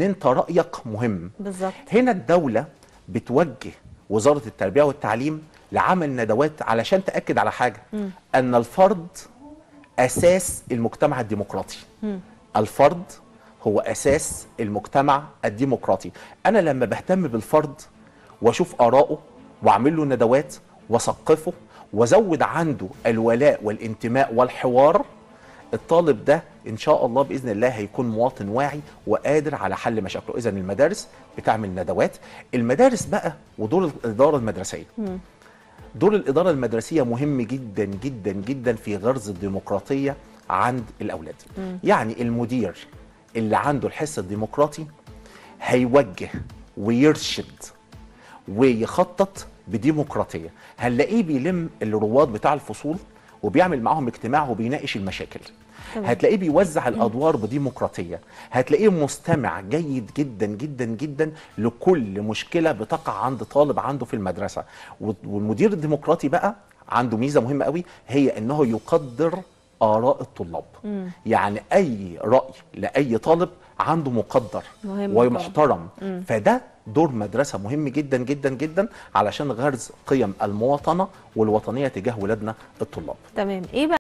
ان انت رايك مهم بالظبط هنا الدوله بتوجه وزاره التربيه والتعليم لعمل ندوات علشان تاكد على حاجه ان الفرد اساس المجتمع الديمقراطي الفرد هو اساس المجتمع الديمقراطي انا لما بهتم بالفرد واشوف اراءه واعمل له ندوات واثقفه وازود عنده الولاء والانتماء والحوار الطالب ده ان شاء الله باذن الله هيكون مواطن واعي وقادر على حل مشاكله اذا المدارس بتعمل ندوات المدارس بقى ودور الاداره المدرسيه دور الإدارة المدرسية مهم جدا جدا جدا في غرز الديمقراطية عند الأولاد يعني المدير اللي عنده الحس الديمقراطي هيوجه ويرشد ويخطط بديمقراطية هنلاقيه بيلم الرواد بتاع الفصول وبيعمل معاهم اجتماع وبيناقش المشاكل تمام. هتلاقيه بيوزع الادوار بديمقراطيه هتلاقيه مستمع جيد جدا جدا جدا لكل مشكله بتقع عند طالب عنده في المدرسه والمدير الديمقراطي بقى عنده ميزه مهمه قوي هي انه يقدر اراء الطلاب يعني اي راي لاي طالب عنده مقدر مهم ومحترم فده دور مدرسه مهم جدا جدا جدا علشان غرز قيم المواطنه والوطنيه تجاه ولادنا الطلاب تمام ايه بقى